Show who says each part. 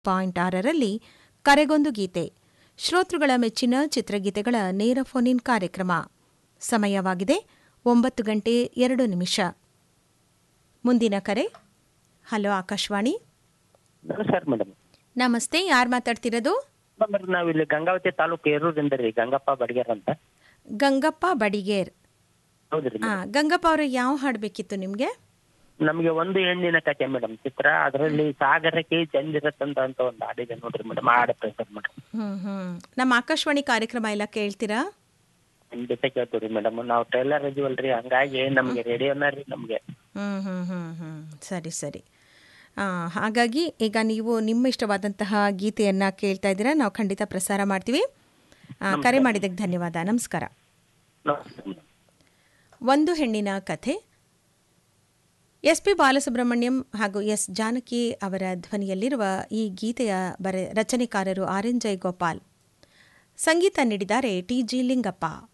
Speaker 1: point ಆರರಲ್ಲಿ ಕರೆಗೊಂದು ಗೀತೆ ಶ್ರೋತೃಗಳ ಮೆಚ್ಚಿನ ಚಿತ್ರಗೀತೆಗಳ ನೇರ ಫೋನ್ ಇನ್ ಕಾರ್ಯಕ್ರಮ ಸಮಯವಾಗಿದೆ ಒಂಬತ್ತು ಗಂಟೆ ಎರಡು ನಿಮಿಷ ಮುಂದಿನ ಕರೆ ಹಲೋ ಆಕಾಶವಾಣಿ
Speaker 2: ನಮಸ್ಕಾರ ಮೇಡಮ್
Speaker 1: ನಮಸ್ತೆ ಯಾರು ಮಾತಾಡ್ತಿರೋದು
Speaker 2: ಮೇಡಮ್ ನಾವು ಇಲ್ಲಿ ಗಂಗಾವತಿ ತಾಲೂಕು ಏರೂರಿಂದ ರೀ ಗಂಗಪ್ಪ ಬಡಿಗೇರ್ ಅಂತ
Speaker 1: ಗಂಗಪ್ಪ ಬಡಿಗೇರ್
Speaker 2: ಹೌದ್ರಿ
Speaker 1: ಆ, ಗಂಗಪ್ಪ ಅವರೇ ಯಾವ ಹಾಡು ಬೇಕಿತ್ತು ನಿಮಗೆ
Speaker 2: ನಮಗೆ ಒಂದು ಹೆಣ್ಣಿನ ಕತೆ ಮೇಡಮ್ ಚಿತ್ರ ಅದರಲ್ಲಿ ಸಾಗರಕ್ಕೆ ಚಂದಿರತ್ತಂತ ಅಂತ ಒಂದು ಹಾಡಿದೆ ನೋಡ್ರಿ ಮೇಡಮ್ ಹಾಡ ಪ್ರಯತ್ನ ಮೇಡಮ್
Speaker 1: ಹ್ಮ್ ಹ್ಮ್ ನಮ್ಮ ಆಕಾಶವಾಣಿ ಕಾರ್ಯಕ್ರಮ ಎಲ್ಲ ಕೇಳ್ತೀರಾ
Speaker 2: ಖಂಡಿತ ಕೇಳ್ತೀವಿ ಮೇಡಮ್ ನಾವು ಟೈಲರ್ ಇದೀವಲ್ರಿ ಹಂಗಾಗಿ ನಮ್ಗೆ ರೇಡಿಯೋನ ರೀ ನಮ್ಗೆ
Speaker 1: ಹ್ಮ್ ಹ್ಮ್ ಹ್ಮ್ ಹ್ಮ್ ಸರಿ ಸರಿ ಆ, ಹಾಗಾಗಿ ಈಗ ನೀವು ನಿಮ್ಮ ಇಷ್ಟವಾದಂತಹ ಗೀತೆಯನ್ನ ಕೇಳ್ತಾ ಇದ್ದೀರಾ ನಾವು ಖಂಡಿತ ಪ್ರಸಾರ ಮಾಡ್ತೀವಿ ಆ, ಕರೆ ಮಾಡಿದ್ದಕ್ಕೆ ಧನ್ಯವಾದ ನಮಸ್ಕಾರ
Speaker 2: ನಮಸ್ತೆ ಮೇಡಮ್
Speaker 1: ಒಂದು ಹೆಣ್ಣಿನ ಕಥೆ ಎಸ್ ಪಿ ಬಾಲಸುಬ್ರಹ್ಮಣ್ಯಂ ಹಾಗೂ ಎಸ್ ಜಾನಕಿ ಅವರ ಧ್ವನಿಯಲ್ಲಿರುವ ಈ ಗೀತೆಯ ಬರೆ ರಚನೆಕಾರರು ಆರ್ ಎನ್ ಜಯಗೋಪಾಲ್ ಸಂಗೀತ ನೀಡಿದ್ದಾರೆ ಟಿ ಜಿ ಲಿಂಗಪ್ಪ